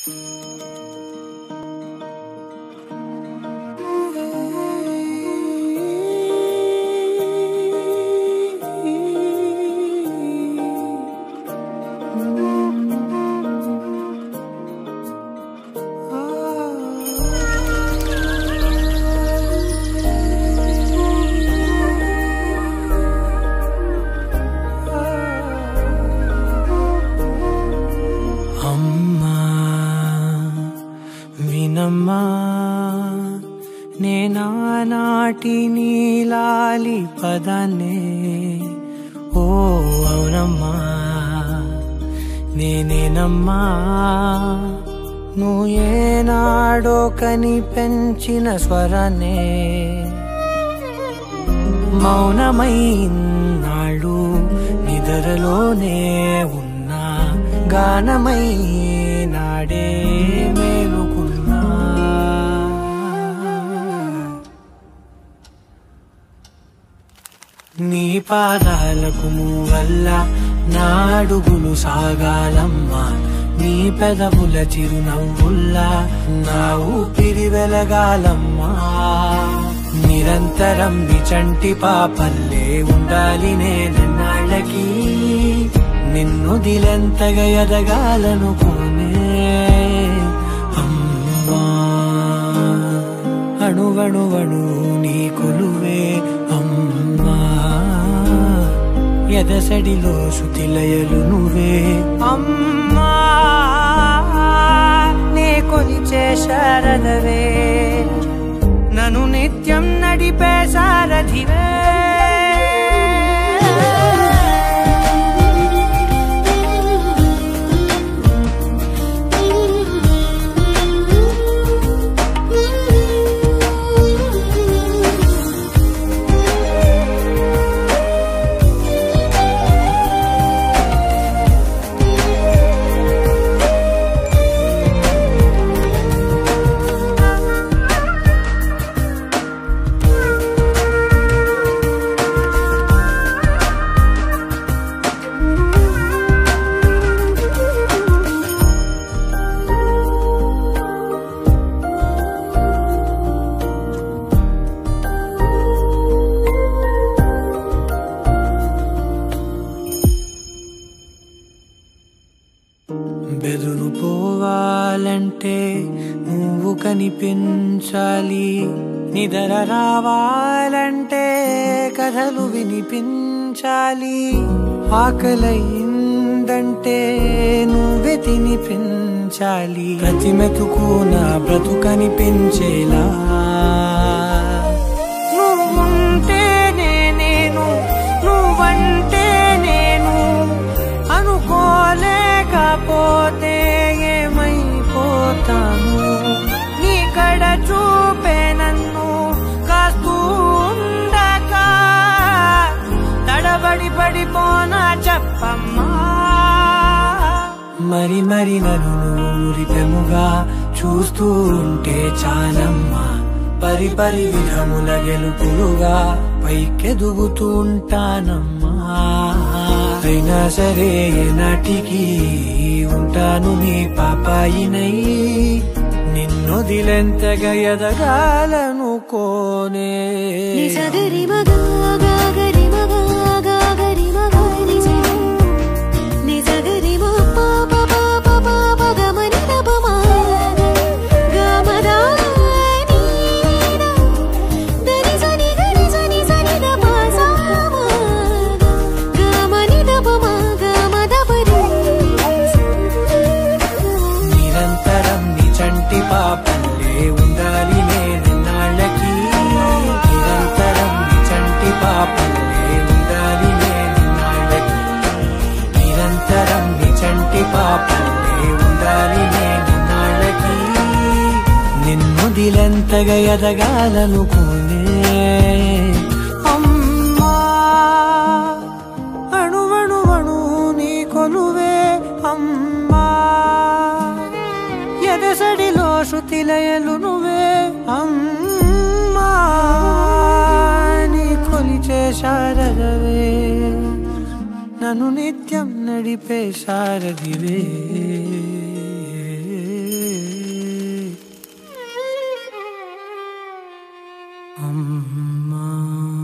అమ్మా వినమ్మా నేనానాటి నీలాలి పదాన్నే ఓ అవునమ్మా నేనేనమ్మా నువ్వు ఏనాడో కని పెంచిన స్వరాన్నే మౌనమైనాళ్ళు నిద్రలోనే ఉన్నా గానమై నాడే మేలుకున్నా నీ పాదాలకు వల్ల నా అడుగులు సాగాలమ్మా నీ పెదవుల చిరునవ్వుల్లా నా ఊపిరి వెలగాలమ్మా నిరంతరం నిచంటి పాపల్లే ఉండాలి నేనన్నాళ్ళకి నిన్ను దిలెంతగా ఎదగాలనుకోనే అమ్మా అణువణువణు నీ కొలువే అమ్మా ఎదసడిలో శృతిలయలు నువ్వే అమ్మా నే కొలిచే శారదవే నన్ను నిత్యం నడిపే సారథివే బెదురు పోవాలంటే నువ్వు కనిపించాలి నిదర రావాలంటే కథలు వినిపించాలి ఆకలైందంటే నువ్వే తినిపించాలి ప్రతి మెతుకు నా బ్రతుకనిపించేలా నువ్వుంటేనే నేను నువ్వంటే నేను అనుకోలేకపోతే ఏమైపోతాను నీ కడ చూపే నన్ను కాస్తూ ఉండక తడబడి పడిపోనా చెప్పమ్మా మరి మరి నన్ను ఊరిపెముగా చూస్తూ ఉంటే చాలమ్మా పరి పరి విధముల గెలుపులుగా పైకెదుగుతూ ఉంటానమ్మా అయినా సరే నాటికి ఉంటాను నీ పాపాయినై నిన్నొదిలెంతగా ఎదగాలనుకోనే ని సగరి మగా గాగరి మగా గాగరి మగా ని స. ని సగరి మ ప ప ప ప ప ప గ మ ని ద ప మ గ మ ద ని ద. ద ని స ని గ ని స ని స ని ద ప స మ గ. గ మ ని ద ప మ గ మ ద ప రి స. నిరంతరం నీ చంటి పాపల్లే ఉండాలి నేనన్నాళ్ళకి నిరంతరం నీ చంటి పాపల్లే ఉండాలి నేనన్నాళ్ళకి నిరంతరం నీ చంటి పాపల్లే ఉండాలి నేనన్నాళ్ళకి నిన్ను దిలెంతగా ఎదగాలనుకునే అమ్మా అణువణువణు నీ కొలువే అమ్మా ఎదసడిలో శృతిలయలు నువ్వే అమ్మా నీ కొలిచే శారదవే నన్ను నిత్యం నడిపే శారదివే అమ్మా